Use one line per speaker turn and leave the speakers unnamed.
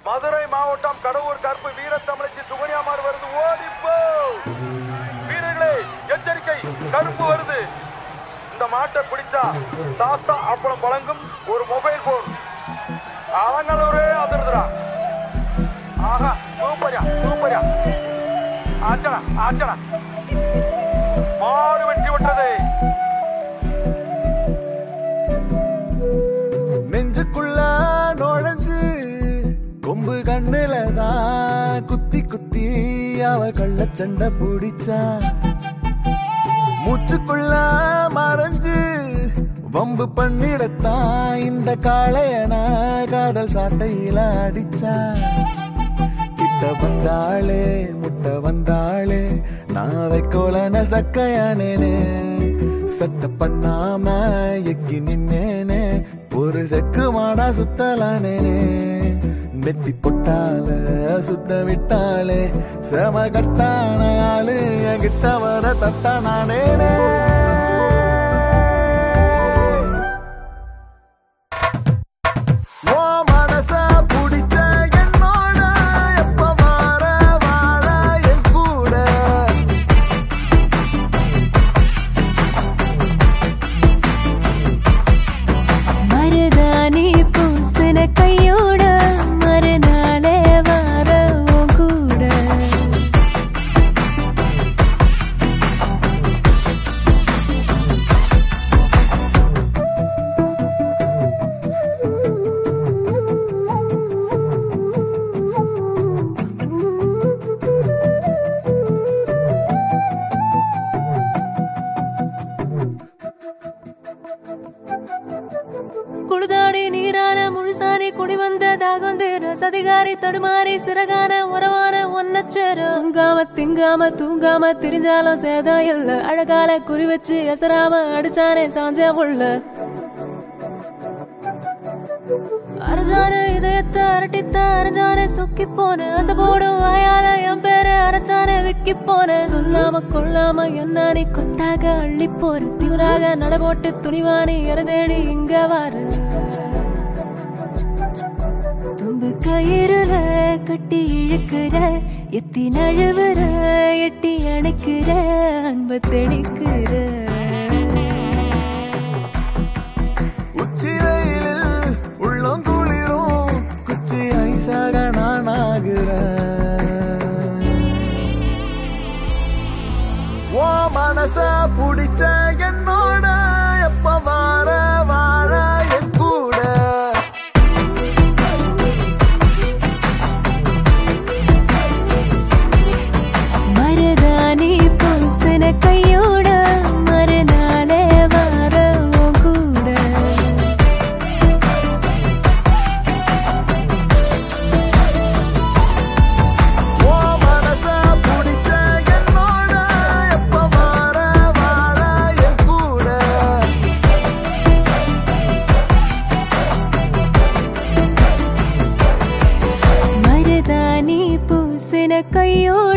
மதுரை மாவட்டம் கடவுர் கருப்பு வீரத்தமிழச்சி சுகன்யாமார் வருது ஓடிப்போ வீரர்களே எச்சரிக்கை கருப்பு வருது இந்த மாட்டை பிடிச்சா தாத்தா அப்பளம் வழங்கும் ஒரு மொபைல் போன் அவங்களோரே அதிர்ந்துடா ஆஹா சூப்பரியா சூப்பரியா ஆச்சடா ஆச்சடா மாடு வெற்றி விட்டது
நெஞ்சுக்குள்ள நுழைஞ்சு கொம்பு கண்ணுல தான் குத்தி குத்தி அவ கள்ளச்சண்டை பிடிச்சா மூச்சுக்குள்ள மறைஞ்சு வம்பு பண்ணிடத்தான் இந்த காளையன காதல் சாட்டையில அடிச்சா கிட்ட வந்தாளே முட்டை வந்தாளே நான் வைக்கோலன சக்கையானேனே சட்ட பண்ணாம எக்கி நின்னேனே ஒரு செக்கு மாடா சுத்தலானேனே நெத்தி பொட்டால சுத்த விட்டாளே செம கட்டான ஆளு என்கிட்ட வர தட்டானானேனே ஓ மனச புடிச்ச என்னோட எப்ப வார வாழ என் கூட
மருதாணி பூசின கையோட மறுநாளே வர உன் கூட குடுதாடி நீரான முழுசானி குடி வந்த தாகம் தீர சதிகாரி தடுமாறி சிறகான உறவான ஒன்னச்சேர உங்காம திங்காம தூங்காம திரிஞ்சாலும் சேதம் இல்ல அழகால குறி வச்சு எசராம அடிச்சானே சாஞ்ச உள்ள அரசான இதயத்தை அரட்டித்த அரஞ்சானே சொக்கி போன அசை போடும் வாயால என் பேரு அரைச்சானே விக்கி போன சொல்லாம கொள்ளாம என்ன நீ கொத்தாக அள்ளி போற தீவிராக நடபோட்டு துணிவானி எரதேடி இங்க வர தும்பு கயிறுல கட்டி இழுக்கிற எத்தி நழுவுற எட்டி அணைக்கிற அன்ப தெளிக்கிற
உச்சி வெயிலில் உள்ளம் குளிரும் குச்சி ஐசாக நான் ஆகிறேன் ஓ மனச புடிச்ச என்னோட எப்ப வார வாழ என் கூட
மருதாணி பூசின கையோட மறுநாளே வர உன் கூட
ஓ மனச புடிச்ச என்னோட எப்ப வார வாழ என் கூட
மருதாணி பூசின கையோட